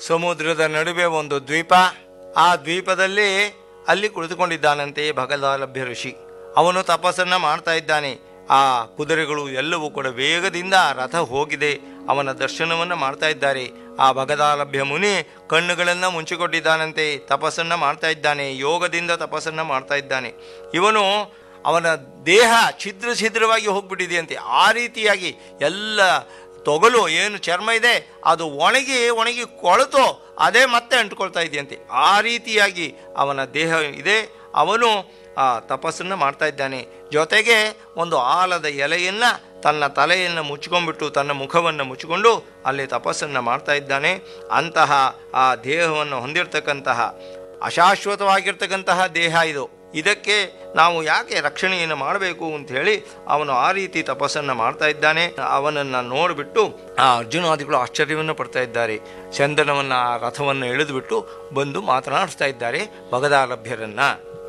ಸಮುದ್ರದ ನಡುವೆ ಒಂದು ದ್ವೀಪ ಆ ದ್ವೀಪದಲ್ಲಿ ಅಲ್ಲಿ ಕುಳಿತುಕೊಂಡಿದ್ದಾನಂತೆ ಭಗದಾಲಭ್ಯ ಋಷಿ ಅವನು ತಪಸ್ಸನ್ನ ಮಾಡ್ತಾ ಇದ್ದಾನೆ ಆ ಕುದುರೆಗಳು ಎಲ್ಲವೂ ಕೂಡ ವೇಗದಿಂದ ರಥ ಹೋಗಿದೆ ಅವನ ದರ್ಶನವನ್ನ ಮಾಡ್ತಾ ಇದ್ದಾರೆ ಆ ಭಗದಾಲಭ್ಯ ಮುನಿ ಕಣ್ಣುಗಳನ್ನು ಮುಚ್ಚಿಕೊಟ್ಟಿದ್ದಾನಂತೆ ತಪಸ್ಸನ್ನ ಮಾಡ್ತಾ ಇದ್ದಾನೆ ಯೋಗದಿಂದ ತಪಸ್ಸನ್ನ ಮಾಡ್ತಾ ಇದ್ದಾನೆ ಇವನು ಅವನ ದೇಹ ಛಿದ್ರ ಛಿದ್ರವಾಗಿ ಹೋಗ್ಬಿಟ್ಟಿದೆಯಂತೆ ಆ ರೀತಿಯಾಗಿ ಎಲ್ಲ ತೊಗಲು ಏನು ಚರ್ಮ ಇದೆ ಅದು ಒಣಗಿ ಒಣಗಿ ಕೊಳೆತು ಅದೇ ಮತ್ತೆ ಅಂಟ್ಕೊಳ್ತಾ ಇದೆಯಂತೆ ಆ ರೀತಿಯಾಗಿ ಅವನ ದೇಹ ಇದೆ ಅವನು ಆ ತಪಸ್ಸನ್ನು ಮಾಡ್ತಾ ಇದ್ದಾನೆ ಜೊತೆಗೆ ಒಂದು ಆಲದ ಎಲೆಯನ್ನು ತನ್ನ ತಲೆಯನ್ನು ಮುಚ್ಕೊಂಡ್ಬಿಟ್ಟು ತನ್ನ ಮುಖವನ್ನು ಮುಚ್ಚಿಕೊಂಡು ಅಲ್ಲಿ ತಪಸ್ಸನ್ನು ಮಾಡ್ತಾ ಇದ್ದಾನೆ ಅಂತಹ ಆ ದೇಹವನ್ನು ಹೊಂದಿರತಕ್ಕಂತಹ ಅಶಾಶ್ವತವಾಗಿರ್ತಕ್ಕಂತಹ ದೇಹ ಇದು ಇದಕ್ಕೆ ನಾವು ಯಾಕೆ ರಕ್ಷಣೆಯನ್ನು ಮಾಡಬೇಕು ಅಂತ ಹೇಳಿ ಅವನು ಆ ರೀತಿ ತಪಸ್ಸನ್ನು ಮಾಡ್ತಾ ಇದ್ದಾನೆ ಅವನನ್ನು ನೋಡಿಬಿಟ್ಟು ಆ ಅರ್ಜುನಾದಿಗಳು ಆಶ್ಚರ್ಯವನ್ನು ಪಡ್ತಾ ಇದ್ದಾರೆ ಚಂದನವನ್ನು ಆ ರಥವನ್ನು ಎಳೆದುಬಿಟ್ಟು ಬಂದು ಮಾತನಾಡಿಸ್ತಾ ಇದ್ದಾರೆ ಭಗದಾಲಭ್ಯರನ್ನ